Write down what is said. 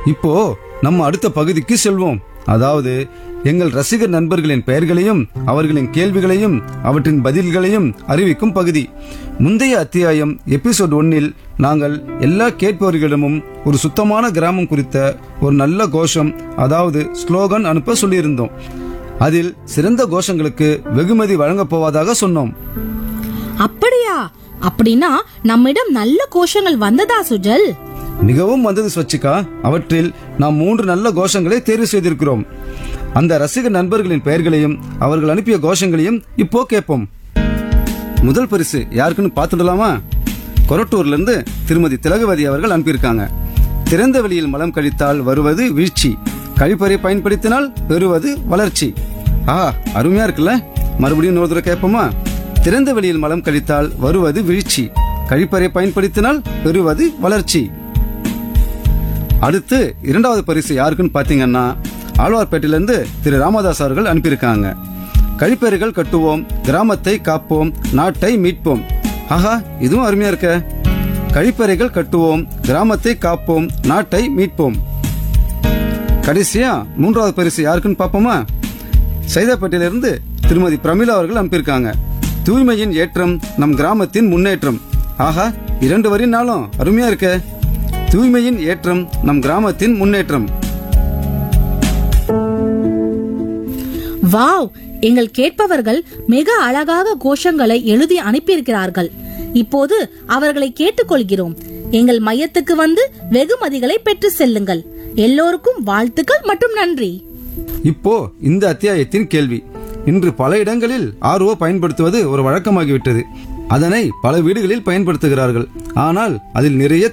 இப்போ நம்ம அடுத்த பகுதிக்கு செல்வோம் அதாவது எங்கள் ரசிகர் நண்பர்களின் பெயர்களையும் அவர்களின் கேள்விகளையும் அவற்றின் பதில்களையும் அறிவிக்கும் பகுதி முந்தைய அத்தியாயம் எபிசோட் ஒன்னில் நாங்கள் எல்லா கேட்பவர்களிடமும் ஒரு சுத்தமான கிராமம் குறித்த ஒரு நல்ல கோஷம் அதாவது ஸ்லோகன் அனுப்ப சொல்லியிருந்தோம் அதில் சிறந்த கோஷங்களுக்கு வெகுமதி வழங்கப் போவதாக சொன்னோம் அப்படியா அப்படின்னா நம்மிடம் நல்ல கோஷங்கள் வந்ததா சுஜல் மிகவும் வந்தது ஸ்வச்சிகா அவற்றில் நாம் மூன்று நல்ல கோஷங்களை தேர்வு செய்திருக்கிறோம் அந்த ரசிகர் நண்பர்களின் பெயர்களையும் அவர்கள் அனுப்பிய கோஷங்களையும் இப்போ கேட்போம் முதல் பரிசு யாருக்குன்னு பார்த்துடலாமா கொரட்டூர்ல இருந்து திருமதி திலகவதி அவர்கள் அனுப்பியிருக்காங்க திறந்த வெளியில் மலம் கழித்தால் வருவது வீழ்ச்சி கழிப்பறை பயன்படுத்தினால் பெறுவது வளர்ச்சி ஆஹா அருமையா இருக்குல்ல மறுபடியும் இன்னொரு தடவை கேட்போமா திறந்த வெளியில் மலம் கழித்தால் வருவது வீழ்ச்சி கழிப்பறை பயன்படுத்தினால் பெறுவது வளர்ச்சி அடுத்து இரண்டாவது பரிசு யாருக்குன்னு பாத்தீங்கன்னா ஆழ்வார்பேட்டையிலிருந்து திரு ராமதாஸ் அவர்கள் அனுப்பியிருக்காங்க கழிப்பறைகள் கட்டுவோம் கிராமத்தை காப்போம் நாட்டை மீட்போம் ஆஹா இதுவும் அருமையா இருக்க கழிப்பறைகள் கட்டுவோம் கிராமத்தை காப்போம் நாட்டை மீட்போம் கடைசியா மூன்றாவது பரிசு யாருக்குன்னு பாப்போமா சைதாப்பேட்டையிலிருந்து திருமதி பிரமிளா அவர்கள் அனுப்பியிருக்காங்க தூய்மையின் ஏற்றம் நம் கிராமத்தின் முன்னேற்றம் ஆஹா இரண்டு வரினாலும் அருமையா இருக்க தூய்மையின் ஏற்றம் நம் கிராமத்தின் முன்னேற்றம் வாவ் எங்கள் கேட்பவர்கள் மிக அழகாக கோஷங்களை எழுதி அனுப்பியிருக்கிறார்கள் இப்போது அவர்களை கேட்டுக்கொள்கிறோம் எங்கள் மையத்துக்கு வந்து வெகுமதிகளை பெற்று செல்லுங்கள் எல்லோருக்கும் வாழ்த்துக்கள் மற்றும் நன்றி இப்போ இந்த அத்தியாயத்தின் கேள்வி இன்று பல இடங்களில் ஆர்ஓ பயன்படுத்துவது ஒரு வழக்கமாகிவிட்டது அதனை பல வீடுகளில் பயன்படுத்துகிறார்கள் ஆனால் அதில் நிறைய